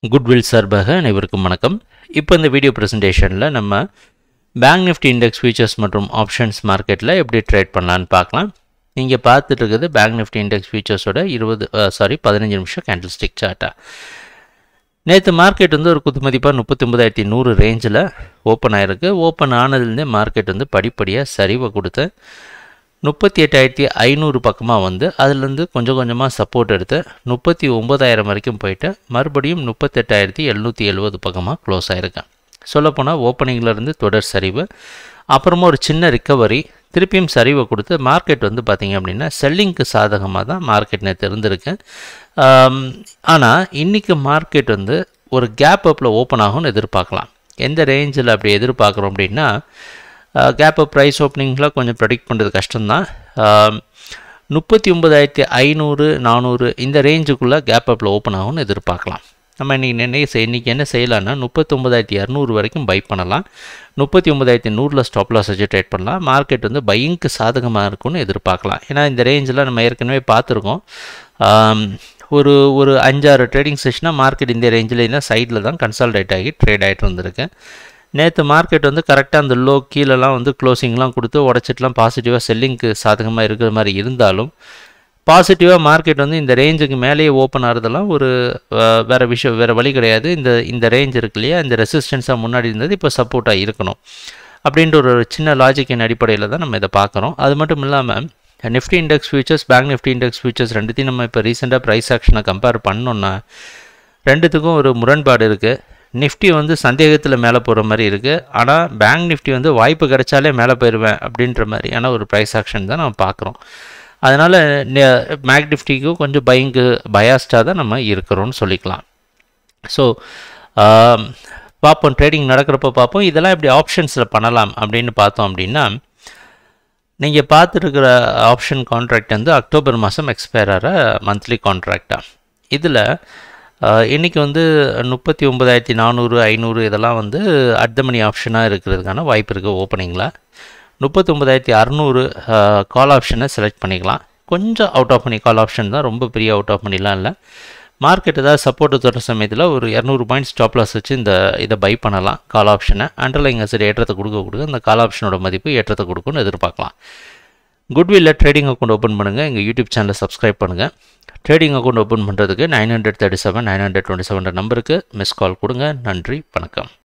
goodwill சார்பாக அனைவருக்கும் வணக்கம் இப்போ இந்த வீடியோ ப்ரெசன்டேஷனில் நம்ம பேங்க் நிஃப்டி இண்டெக்ஸ் ஃபியூச்சர்ஸ் மற்றும் ஆப்ஷன்ஸ் மார்க்கெட்டில் எப்படி ட்ரேட் பண்ணலான்னு பார்க்கலாம் நீங்கள் பார்த்துட்டு இருக்குது பேங்க் நிஃப்டி இண்டெக்ஸ் ஃபியூச்சர்ஸோட இருபது சாரி பதினஞ்சு நிமிஷம் கேண்டில் ஸ்டிக் சார்ட்டா நேற்று மார்க்கெட் வந்து ஒரு குத்துமதிப்பாக முப்பத்தொம்பதாயிரத்தி நூறு ரேஞ்சில் ஓப்பன் ஆகிருக்கு ஓப்பன் ஆனதுலேருந்தே மார்க்கெட் வந்து படிப்படியாக சரிவை கொடுத்து முப்பத்தி எட்டாயிரத்தி ஐநூறு பக்கமாக வந்து அதுலேருந்து கொஞ்சம் கொஞ்சமாக சப்போர்ட் எடுத்து முப்பத்தி ஒம்பதாயிரம் வரைக்கும் போயிட்டு மறுபடியும் முப்பத்தெட்டாயிரத்தி எழுநூற்றி எழுபது பக்கமாக க்ளோஸ் ஆகிருக்கேன் சொல்லப்போனால் ஓப்பனிங்லேருந்து தொடர் சரிவு அப்புறமா ஒரு சின்ன ரிக்கவரி திருப்பியும் சரிவை கொடுத்து மார்க்கெட் வந்து பார்த்திங்க அப்படின்னா செல்லிங்க்கு சாதகமாக தான் மார்க்கெட் நேற்று இருந்திருக்கு ஆனால் இன்றைக்கி மார்க்கெட் வந்து ஒரு கேப் அப்பில் ஓப்பன் ஆகும்னு எதிர்பார்க்கலாம் எந்த ரேஞ்சில் அப்படி எதிர்பார்க்குறோம் அப்படின்னா கேப் அப் ப்ரைஸ் ஓப்பனிங்கில் கொஞ்சம் ப்ரெடிக்ட் பண்ணுறது கஷ்டம்தான் முப்பத்தி ஒம்பதாயிரத்தி ஐநூறு நானூறு இந்த ரேஞ்சுக்குள்ளே கேப் அப்பில் ஓப்பன் ஆகும்னு எதிர்பார்க்கலாம் நம்ம இன்றைக்கி என்ன செய் இன்றைக்கி என்ன செய்யலாம்னா முப்பத்தொம்பதாயிரத்தி இரநூறு வரைக்கும் பை பண்ணலாம் முப்பத்தி ஒம்பதாயிரத்தி நூறில் ஸ்டாப் லாஸ் வச்சு ட்ரேட் பண்ணலாம் மார்க்கெட் வந்து பையிங்க்கு சாதகமாக இருக்கும்னு எதிர்பார்க்கலாம் ஏன்னா இந்த ரேஞ்சில் நம்ம ஏற்கனவே பார்த்துருக்கோம் ஒரு ஒரு அஞ்சாறு ட்ரேடிங் செஷனாக மார்க்கெட் இந்த ரேஞ்சில் இருந்தால் சைடில் தான் கன்சால்டேட் ஆகி ட்ரேட் ஆகிட்டு வந்திருக்கு நேற்று மார்க்கெட் வந்து கரெக்டாக அந்த லோ கீழெல்லாம் வந்து க்ளோசிங்லாம் கொடுத்து உடச்சிட்டுலாம் பாசிட்டிவாக செல்லிங்க்கு சாதகமாக இருக்கிற மாதிரி இருந்தாலும் பாசிட்டிவாக மார்க்கெட் வந்து இந்த ரேஞ்சுக்கு மேலேயே ஓப்பன் ஆகிறதெல்லாம் ஒரு வேறு விஷயம் வேறு வழி கிடையாது இந்த இந்த ரேஞ்ச் இருக்கு இல்லையா இந்த ரெசிஸ்டன்ஸாக முன்னாடி இருந்தது இப்போ சப்போர்ட்டாக இருக்கணும் அப்படின்ற ஒரு சின்ன லாஜிக்கின் அடிப்படையில் தான் நம்ம இதை பார்க்குறோம் அது மட்டும் இல்லாமல் Nifty index futures bank Nifty index futures ரெண்டுத்தையும் நம்ம இப்போ ரீசெண்டாக ப்ரைஸ் ஆக்ஷனை கம்பேர் பண்ணோன்னா ரெண்டுத்துக்கும் ஒரு முரண்பாடு இருக்குது நிஃப்டி வந்து சந்தேகத்தில் மேலே போகிற மாதிரி இருக்குது ஆனால் பேங்க் நிஃப்டி வந்து வாய்ப்பு கிடைச்சாலே மேலே போயிடுவேன் அப்படின்ற மாதிரியான ஒரு ப்ரைஸ் ஆக்ஷன் தான் நம்ம பார்க்குறோம் அதனால் மேக் நிஃப்டிக்கும் கொஞ்சம் பைங்கு பயாஸ்டாக தான் நம்ம இருக்கிறோம்னு சொல்லிக்கலாம் ஸோ பார்ப்போம் ட்ரேடிங் நடக்கிறப்ப பார்ப்போம் இதெல்லாம் இப்படி ஆப்ஷன்ஸில் பண்ணலாம் அப்படின்னு பார்த்தோம் அப்படின்னா நீங்கள் பார்த்துருக்கிற ஆப்ஷன் கான்ட்ராக்ட் வந்து அக்டோபர் மாதம் எக்ஸ்பயர் ஆகிற மந்த்லி கான்ட்ராக்டாக இதில் இன்றைக்கி வந்து முப்பத்தி ஒம்பதாயிரத்தி நானூறு ஐநூறு இதெல்லாம் வந்து அட் த மணி ஆப்ஷனாக இருக்கிறதுக்கான வாய்ப்பு இருக்குது ஓப்பனிங்கில் முப்பத்தொம்பதாயிரத்தி அறநூறு கால் ஆப்ஷனை செலக்ட் பண்ணிக்கலாம் கொஞ்சம் out of money call option தான் ரொம்ப பெரிய அவுட் ஆஃப் மணிலாம் இல்லை மார்க்கெட் ஏதாவது சப்போர்ட் தர சமயத்தில் ஒரு இரநூறு பாயிண்ட் ஸ்டாப் லாஸ் வச்சு இந்த இதை பை பண்ணலாம் கால் ஆப்ஷனை அண்டர்லைங் அசட் ஏற்றத்தை கொடுக்க கொடுக்க இந்த கால் ஆப்ஷனோட மதிப்பு ஏற்றத்தை கொடுக்கும்னு எதிர்பார்க்கலாம் குட்வில்ல ட்ரேடிங் அக்கௌண்ட் ஓப்பன் பண்ணுங்கள் எங்கள் யூடியூப் சேனலை சப்ஸ்கிரைப் பண்ணுங்கள் ட்ரேடிங் அக்கௌண்ட் ஓப்பன் பண்ணுறதுக்கு nine hundred thirty seven nine hundred twenty seven நம்பருக்கு மிஸ் கால் கொடுங்க நன்றி வணக்கம்